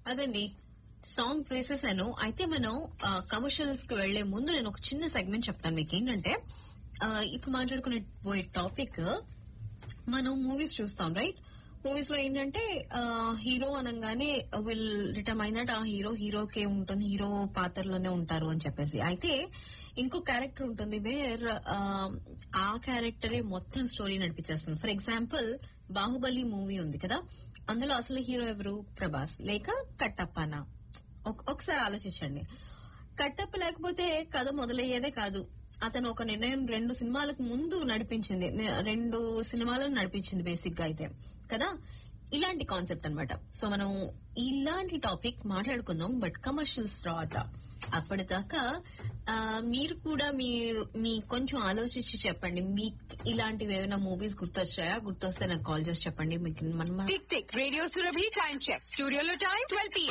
అదండి సాంగ్ వేసేసాను అయితే మనం కమర్షియల్స్ కి వెళ్లే ముందు నేను ఒక చిన్న సెగ్మెంట్ చెప్తాను మీకు ఏంటంటే ఆ, ఇప్పుడు మాట్లాడుకునే పోయే టాపిక్ మనం మూవీస్ చూస్తాం రైట్ మూవీస్ లో ఏంటంటే హీరో అనగానే విల్ రిటర్న్ అయినట్టు ఆ హీరో హీరోకే ఉంటుంది హీరో పాత్రలోనే ఉంటారు అని చెప్పేసి అయితే ఇంకో క్యారెక్టర్ ఉంటుంది వేర్ ఆ క్యారెక్టరే మొత్తం స్టోరీ నడిపించేస్తుంది ఫర్ ఎగ్జాంపుల్ బాహుబలి మూవీ ఉంది కదా అందులో అసలు హీరో ఎవరు ప్రభాస్ లేక కట్టప్పనా ఒక- ఒకసారి ఆలోచించండి కట్టప్ప లేకపోతే కథ మొదలయ్యేదే కాదు అతను ఒక నిర్ణయం రెండు సినిమాలకు ముందు నడిపించింది నే- రెండు సినిమాలను నడిపించింది బేసిక్ గా అయితే కదా ఇలాంటి కాన్సెప్ట్ అన్నమాట సో మనం ఇలాంటి టాపిక్ మాట్లాడుకుందాం బట్ కమర్షియల్స్ తర్వాత అప్పటిదాకా ఆ, మీరు కూడా మీరు మీ కొంచెం ఆలోచించి చెప్పండి మీకు ఇలాంటివి ఏమైనా మూవీస్ గుర్తొచ్చాయా గుర్తొస్తే నాకు కాల్ చేసి చెప్పండి మీకు మనం tick tick radio Surabhi time check స్టూడియోలో టైం ట్వెల్వ్ పిఎం